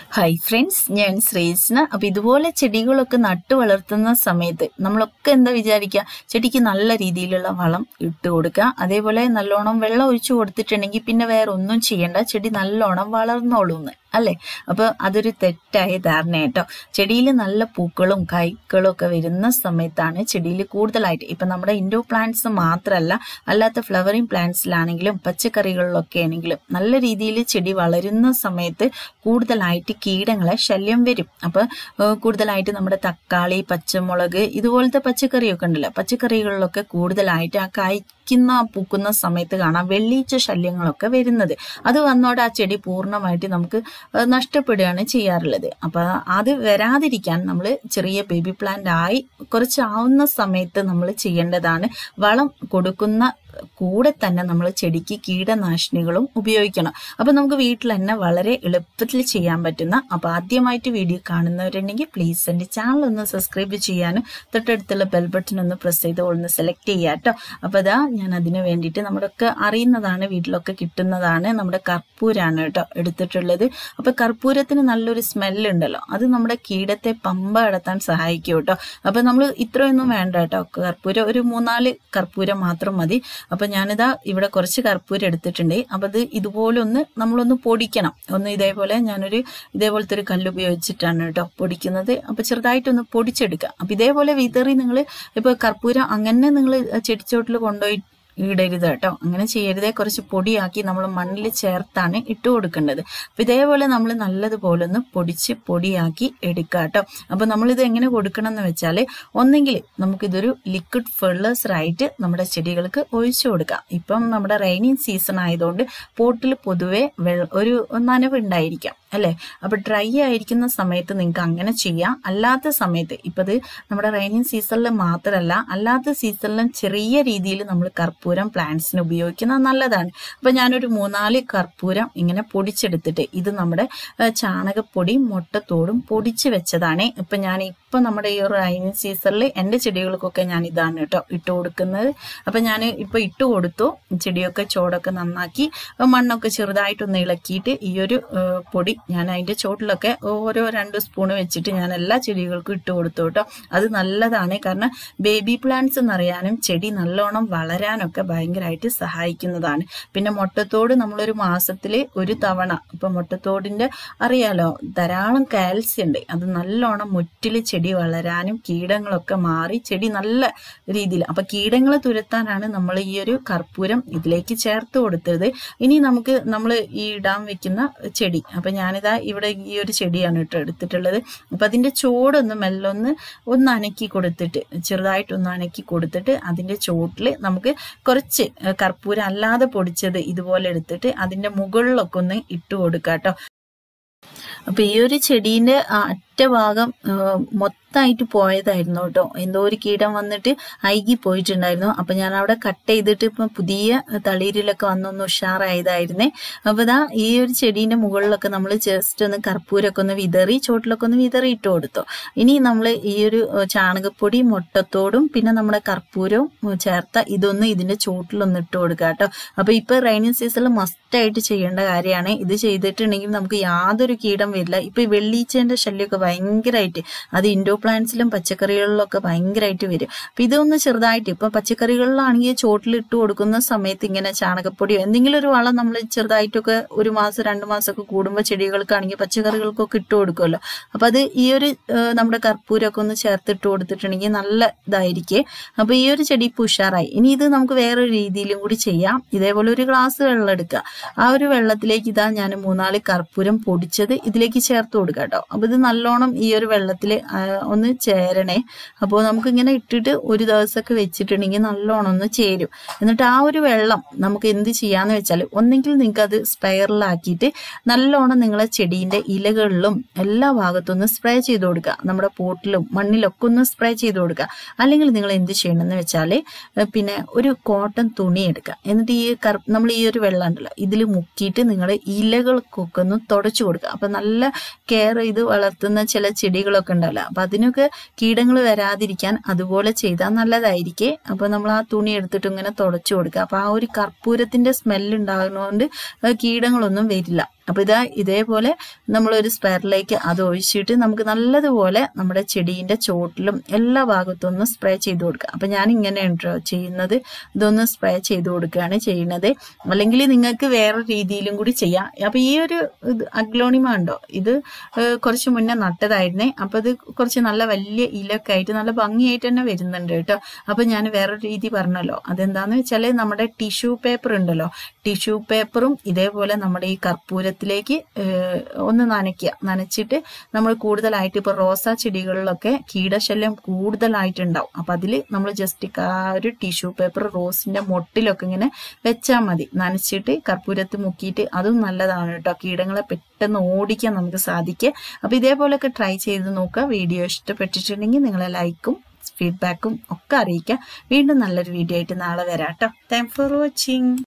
hi friends ഞാൻ ശ്രീസ്ന അപ്പൊ ഇതുപോലെ ചെടികളൊക്കെ നട്ടു വളർത്തുന്ന സമയത്ത് നമ്മളൊക്കെ എന്താ വിചാരിക്കുക ചെടിക്ക് നല്ല രീതിയിലുള്ള വളം ഇട്ട് കൊടുക്കുക അതേപോലെ നല്ലോണം വെള്ളം ഒഴിച്ചു കൊടുത്തിട്ടുണ്ടെങ്കിൽ പിന്നെ വേറെ ഒന്നും ചെയ്യണ്ട ചെടി നല്ലോണം വളർന്നോളൂന്ന് അല്ലേ അപ്പൊ അതൊരു തെറ്റായ ധാരണ കേട്ടോ ചെടിയിൽ നല്ല പൂക്കളും കായ്ക്കളും ഒക്കെ വരുന്ന സമയത്താണ് ചെടിയിൽ കൂടുതലായിട്ട് ഇപ്പൊ നമ്മുടെ ഇൻഡോർ പ്ലാന്റ്സ് മാത്രമല്ല അല്ലാത്ത ഫ്ലവറിങ് പ്ലാന്റ്സിലാണെങ്കിലും പച്ചക്കറികളിലൊക്കെ ആണെങ്കിലും നല്ല രീതിയിൽ ചെടി വളരുന്ന സമയത്ത് കൂടുതലായിട്ട് കീടങ്ങളെ ശല്യം വരും അപ്പൊ ഏഹ് കൂടുതലായിട്ട് നമ്മുടെ തക്കാളി പച്ചമുളക് ഇതുപോലത്തെ പച്ചക്കറിയൊക്കെ ഉണ്ടല്ലോ പച്ചക്കറികളിലൊക്കെ കൂടുതലായിട്ട് ആ കായ്ക്കുന്ന പൂക്കുന്ന സമയത്ത് കാണാം വെള്ളീച്ച ശല്യങ്ങളൊക്കെ വരുന്നത് അത് വന്നോടെ ആ ചെടി പൂർണ്ണമായിട്ട് നമുക്ക് ഏഹ് നഷ്ടപ്പെടുകയാണ് ചെയ്യാറുള്ളത് അപ്പൊ അത് വരാതിരിക്കാൻ നമ്മൾ ചെറിയ ബേബി പ്ലാന്റ് ആയി കുറച്ചാവുന്ന സമയത്ത് നമ്മൾ ചെയ്യേണ്ടതാണ് വളം കൊടുക്കുന്ന കൂടെ തന്നെ നമ്മൾ ചെടിക്ക് കീടനാശിനികളും ഉപയോഗിക്കണം അപ്പൊ നമുക്ക് വീട്ടിൽ തന്നെ വളരെ എളുപ്പത്തിൽ ചെയ്യാൻ പറ്റുന്ന അപ്പൊ ആദ്യമായിട്ട് വീഡിയോ കാണുന്നവരുണ്ടെങ്കിൽ പ്ലീസ് എൻ്റെ ചാനൽ ഒന്ന് സബ്സ്ക്രൈബ് ചെയ്യാനും തൊട്ടടുത്തുള്ള ബെൽ ബട്ടൺ ഒന്ന് പ്രസ് ചെയ്ത് ഒന്ന് സെലക്ട് ചെയ്യാം കേട്ടോ അപ്പൊ അതാ ഞാൻ അതിന് വേണ്ടിയിട്ട് നമ്മുടെയൊക്കെ അറിയുന്നതാണ് വീട്ടിലൊക്കെ കിട്ടുന്നതാണ് നമ്മുടെ കർപ്പൂരാണ് കേട്ടോ എടുത്തിട്ടുള്ളത് അപ്പൊ കർപ്പൂരത്തിന് നല്ലൊരു സ്മെല്ല് ഉണ്ടല്ലോ അത് നമ്മുടെ കീടത്തെ പമ്പ അടത്താൻ സഹായിക്കും കേട്ടോ അപ്പൊ നമ്മൾ ഇത്രയൊന്നും വേണ്ട കേട്ടോ കർപ്പൂരം ഒരു മൂന്നാല് കർപ്പൂരം മാത്രം മതി അപ്പൊ ഞാനിതാ ഇവിടെ കുറച്ച് കർപ്പൂരം എടുത്തിട്ടുണ്ട് അപ്പൊ അത് ഇതുപോലെ ഒന്ന് നമ്മളൊന്ന് പൊടിക്കണം ഒന്ന് ഇതേപോലെ ഞാനൊരു ഇതേപോലത്തെ ഒരു കല്ല് ഉപയോഗിച്ചിട്ടാണ് കേട്ടോ പൊടിക്കുന്നത് അപ്പൊ ചെറുതായിട്ടൊന്ന് പൊടിച്ചെടുക്കുക അപ്പൊ ഇതേപോലെ വിതറി നിങ്ങൾ ഇപ്പൊ കർപ്പൂരം അങ്ങനെ നിങ്ങൾ ചെടിച്ചോട്ടിൽ കൊണ്ടുപോയി ഇടരുത് കേട്ടോ അങ്ങനെ ചെയ്യരുതേ കുറച്ച് പൊടിയാക്കി നമ്മൾ മണ്ണിൽ ചേർത്താണ് ഇട്ട് കൊടുക്കേണ്ടത് അപ്പൊ ഇതേപോലെ നമ്മൾ നല്ലതുപോലെ ഒന്ന് പൊടിച്ച് പൊടിയാക്കി എടുക്കുക കേട്ടോ അപ്പൊ നമ്മളിത് എങ്ങനെ കൊടുക്കണം എന്ന് വെച്ചാൽ ഒന്നെങ്കിൽ നമുക്കിതൊരു ലിക്വിഡ് ഫെർട്ടിലൈസർ ആയിട്ട് നമ്മുടെ ചെടികൾക്ക് ഒഴിച്ചു കൊടുക്കാം ഇപ്പം നമ്മുടെ റെയിനിങ് സീസൺ ആയതുകൊണ്ട് പോട്ടിൽ പൊതുവെ വെള്ള ഒരു നനവ് ഉണ്ടായിരിക്കാം അല്ലെ അപ്പൊ ഡ്രൈ ആയിരിക്കുന്ന സമയത്ത് നിങ്ങൾക്ക് അങ്ങനെ ചെയ്യാം അല്ലാത്ത സമയത്ത് ഇപ്പൊ ഇത് നമ്മുടെ റെയിനിങ് സീസണിൽ മാത്രമല്ല അല്ലാത്ത സീസണിലും ചെറിയ രീതിയിൽ നമ്മൾ കർപ്പൂരം പ്ലാന്റ്സിന് ഉപയോഗിക്കുന്നത് നല്ലതാണ് അപ്പൊ ഞാനൊരു മൂന്നാല് കർപ്പൂരം ഇങ്ങനെ പൊടിച്ചെടുത്തിട്ട് ഇത് നമ്മുടെ ഏഹ്, ചാണകപ്പൊടിയും മുട്ടത്തോടും പൊടിച്ച് വെച്ചതാണ് ഇപ്പൊ ഞാൻ ഇപ്പൊ നമ്മുടെ ഈ റൈനിങ് സീസണിൽ എന്റെ ചെടികൾക്കൊക്കെ ഞാൻ ഇതാണ് കേട്ടോ ഇട്ട് കൊടുക്കുന്നത് അപ്പൊ ഞാൻ ഇപ്പൊ ഇട്ട് കൊടുത്തു ചെടിയൊക്കെ ചോടൊക്കെ നന്നാക്കി മണ്ണൊക്കെ ചെറുതായിട്ടൊന്ന് ഇളക്കിയിട്ട് ഈ ഒരു ഏഹ്, പൊടി ഞാൻ അതിന്റെ ചോട്ടിലൊക്കെ ഓരോ രണ്ട് സ്പൂൺ വെച്ചിട്ട് ഞാൻ എല്ലാ ചെടികൾക്കും ഇട്ട് കൊടുത്തു കേട്ടോ അത് നല്ലതാണ് കാരണം ബേബി പ്ലാന്റ്സ് എന്നറിയാനും ചെടി നല്ലോണം വളരാനൊക്കെ ഭയങ്കരമായിട്ട് സഹായിക്കുന്നതാണ് പിന്നെ മുട്ടത്തോട് നമ്മളൊരു മാസത്തിൽ ഒരു തവണ ഇപ്പൊ മുട്ടത്തോടിന്റെ അറിയാലോ ധാരാളം കാൽസ്യം ഉണ്ട് അത് നല്ലോണം മുറ്റിൽ ചെടി വളരാനും കീടങ്ങളൊക്കെ മാറി ചെടി നല്ല രീതിയിൽ അപ്പൊ കീടങ്ങളെ തുരത്താനാണ് നമ്മൾ ഈ ഒരു കർപ്പൂരം ഇതിലേക്ക് ചേർത്ത് കൊടുത്തത് ഇനി നമുക്ക് നമ്മൾ ഈ ഇടാൻ വെക്കുന്ന ചെടി അപ്പൊ ഞാനിതാ ഇവിടെ ഈ ഒരു ചെടിയാണ് കേട്ടോ എടുത്തിട്ടുള്ളത് അപ്പൊ അതിന്റെ ചോടൊന്ന് മെല്ലെ ഒന്ന് ഒന്ന് അനക്കി കൊടുത്തിട്ട് ചെറുതായിട്ടൊന്ന് അനക്കി കൊടുത്തിട്ട് അതിന്റെ ചോട്ടിൽ നമുക്ക് കുറച്ച് ഏഹ്, കർപ്പൂരം അല്ലാതെ പൊടിച്ചത് ഇതുപോലെ എടുത്തിട്ട് അതിന്റെ മുകളിലൊക്കെ ഒന്ന് ഇട്ട് കൊടുക്കാം കേട്ടോ അപ്പൊ ഈ ഒരു ചെടീന്റെ ആ അറ്റ ഭാഗം ആ, മൊത്തമായിട്ട് പോയതായിരുന്നു കേട്ടോ എന്തോ ഒരു കീടം വന്നിട്ട് അഴുകി പോയിട്ടുണ്ടായിരുന്നു അപ്പൊ ഞാൻ അവിടെ കട്ട് ചെയ്തിട്ട് ഇപ്പൊ പുതിയ തളിരിലൊക്കെ വന്നൊന്ന് ഉഷാറായതായിരുന്നേ അപ്പൊ ഇതാ ഈ ഒരു ചെടീന്റെ മുകളിലൊക്കെ നമ്മൾ ജസ്റ്റ് ഒന്ന് കർപ്പൂരൊക്കെ ഒന്ന് വിതറി ചോട്ടിലൊക്കെ ഒന്ന് വിതറി ഇട്ട് കൊടുത്തു ഇനി നമ്മൾ ഈ ഒരു ഏഹ്, ചാണകപ്പൊടി മുട്ടത്തോടും പിന്നെ നമ്മുടെ കർപ്പൂരവും ഉം, ചേർത്ത ഇതൊന്ന് ഇതിന്റെ ചോട്ടിലൊന്ന് ഇട്ട് കൊടുക്കുക കേട്ടോ അപ്പൊ ഇപ്പൊ റൈനിങ് സീസണിൽ മസ്റ്റ് ആയിട്ട് ചെയ്യേണ്ട കാര്യമാണ് ഇത് ചെയ്തിട്ടുണ്ടെങ്കിൽ നമുക്ക് യാതൊരു കീടം വരില്ല ഇപ്പൊ ഈ വെള്ളീച്ചേന്റെ ശല്യമൊക്കെ ഭയങ്കരമായിട്ട് അത് ഇൻഡോർ പ്ലാന്റ്സിലും പച്ചക്കറികളിലൊക്കെ ഭയങ്കരമായിട്ട് വരും അപ്പൊ ഇതൊന്ന് ചെറുതായിട്ട് ഇപ്പൊ പച്ചക്കറികളിലാണെങ്കിൽ ചോട്ടിൽ ഇട്ട് കൊടുക്കുന്ന സമയത്ത് ഇങ്ങനെ ചാണകപ്പൊടിയോ എന്തെങ്കിലും ഒരു വളം നമ്മൾ ചെറുതായിട്ടൊക്കെ ഒരു മാസം രണ്ട് മാസമൊക്കെ കൂടുമ്പോൾ ചെടികൾക്കാണെങ്കിൽ പച്ചക്കറികൾക്കൊക്കെ ഇട്ട് കൊടുക്കുമല്ലോ അപ്പൊ അത് ഈ ഒരു ഏഹ്, നമ്മുടെ കർപ്പൂരമൊക്കെ ഒന്ന് ചേർത്തിട്ട് കൊടുത്തിട്ടുണ്ടെങ്കിൽ നല്ല ഇതായിരിക്കും അപ്പൊ ഈ ഒരു ചെടി ഇപ്പൊ ഉഷാറായി ഇനി ഇത് നമുക്ക് വേറൊരു രീതിയിലും കൂടി ചെയ്യാം ഇതേപോലെ ഒരു ഗ്ലാസ് വെള്ളം എടുക്കുക ആ ഒരു വെള്ളത്തിലേക്ക് ഇതാ ഞാൻ മൂന്നാല് കർപ്പൂരം പൊടിച്ചത് ഇതിലേക്ക് ചേർത്ത് കൊടുക്കുക കേട്ടോ അപ്പൊ ഇത് നല്ലോണം ഈ ഒരു വെള്ളത്തിൽ ഒന്ന് ചേരണേ അപ്പോൾ നമുക്ക് ഇങ്ങനെ ഇട്ടിട്ട് ഒരു ദിവസമൊക്കെ വെച്ചിട്ടുണ്ടെങ്കിൽ നല്ലോണം ഒന്ന് ചേരും എന്നിട്ട് ആ ഒരു വെള്ളം നമുക്ക് എന്ത് ചെയ്യാന്ന് വെച്ചാൽ ഒന്നെങ്കിൽ നിങ്ങൾക്ക് അത് സ്പെയറിലാക്കിയിട്ട് നല്ലോണം നിങ്ങളെ ചെടീന്റെ ഇലകളിലും എല്ലാ ഭാഗത്തും ഒന്ന് സ്പ്രേ ചെയ്ത് കൊടുക്കുക നമ്മുടെ പോട്ടിലും മണ്ണിലൊക്കെ ഒന്ന് സ്പ്രേ ചെയ്ത് കൊടുക്കുക അല്ലെങ്കിൽ നിങ്ങൾ എന്ത് ചെയ്യണമെന്ന് വെച്ചാൽ പിന്നെ ഒരു കോട്ടൺ തുണി എടുക്കുക എന്നിട്ട് ഈ കർ നമ്മൾ ഈ ഒരു വെള്ളം ഉണ്ടല്ലോ ഇതിൽ മുക്കിയിട്ട് നിങ്ങൾ ഇലകൾക്കൊക്കെ ഒന്ന് തുടച്ചു കൊടുക്കുക അപ്പൊ നല്ല കെയർ ചെയ്ത് വളർത്തുന്ന ചില ചെടികളൊക്കെ ഉണ്ടല്ലോ അപ്പൊ അതിനൊക്കെ കീടങ്ങൾ വരാതിരിക്കാൻ അതുപോലെ ചെയ്താൽ നല്ലതായിരിക്കേ അപ്പൊ നമ്മൾ ആ തുണി എടുത്തിട്ട് ഇങ്ങനെ തുടച്ചു കൊടുക്കുക അപ്പൊ ആ ഒരു കർപ്പൂരത്തിന്റെ സ്മെല്ല് ഉണ്ടാകുന്നതുകൊണ്ട് കീടങ്ങളൊന്നും വരില്ല അപ്പോൾ ഇതാ ഇതേപോലെ നമ്മളൊരു സ്പെയറിലേക്ക് അത് ഒഴിച്ചിട്ട് നമുക്ക് നല്ലതുപോലെ നമ്മുടെ ചെടീൻ്റെ ചോട്ടിലും എല്ലാ ഭാഗത്തും ഒന്ന് സ്പ്രേ ചെയ്ത് കൊടുക്കുക അപ്പം ഞാൻ ഇങ്ങനെയാണ് ട്ടോ ചെയ്യുന്നത് ഇതൊന്ന് സ്പ്രേ ചെയ്ത് കൊടുക്കുകയാണ് ചെയ്യുന്നത് അല്ലെങ്കിൽ നിങ്ങൾക്ക് വേറെ രീതിയിലും കൂടി ചെയ്യാം അപ്പം ഈ ഒരു ഇത് അഗ്ലോണിമ ഉണ്ടോ ഇത് ഏഹ്, കുറച്ച് മുന്നേ നട്ടതായിരുന്നേ അപ്പം ഇത് കുറച്ച് നല്ല വലിയ ഇലൊക്കെ ആയിട്ട് നല്ല ഭംഗിയായിട്ട് തന്നെ വരുന്നുണ്ട് കേട്ടോ അപ്പം ഞാൻ വേറൊരു രീതി പറഞ്ഞല്ലോ അതെന്താന്ന് വെച്ചാൽ നമ്മുടെ ടിഷ്യൂ പേപ്പർ ഉണ്ടല്ലോ ടിഷ്യൂ പേപ്പറും ഇതേപോലെ നമ്മുടെ ഈ കർപ്പൂരത്തിലേക്ക് ഏഹ്, ഒന്ന് നനയ്ക്കുക നനച്ചിട്ട് നമ്മൾ കൂടുതലായിട്ട് ഇപ്പോൾ റോസാ ചെടികളിലൊക്കെ കീടശല്യം കൂടുതലായിട്ടുണ്ടാവും അപ്പം അതിൽ നമ്മൾ ജസ്റ്റ് ആ ഒരു ടിഷ്യൂ പേപ്പർ റോസിന്റെ മൊട്ടിലൊക്കെ ഇങ്ങനെ വെച്ചാൽ മതി നനച്ചിട്ട് കർപ്പൂരത്ത് മുക്കിയിട്ട് അതും നല്ലതാണ് കേട്ടോ കീടങ്ങളെ പെട്ടെന്ന് ഓടിക്കാൻ നമുക്ക് സാധിക്കുക അപ്പം ഇതേപോലെയൊക്കെ ട്രൈ ചെയ്ത് നോക്കുക വീഡിയോ ഇഷ്ടപ്പെട്ടിട്ടുണ്ടെങ്കിൽ നിങ്ങളെ ലൈക്കും ഫീഡ്ബാക്കും ഒക്കെ അറിയിക്കുക വീണ്ടും നല്ലൊരു വീഡിയോ ആയിട്ട് നാളെ വരാം കേട്ടോ താങ്ക് ഫോർ വാച്ചിങ്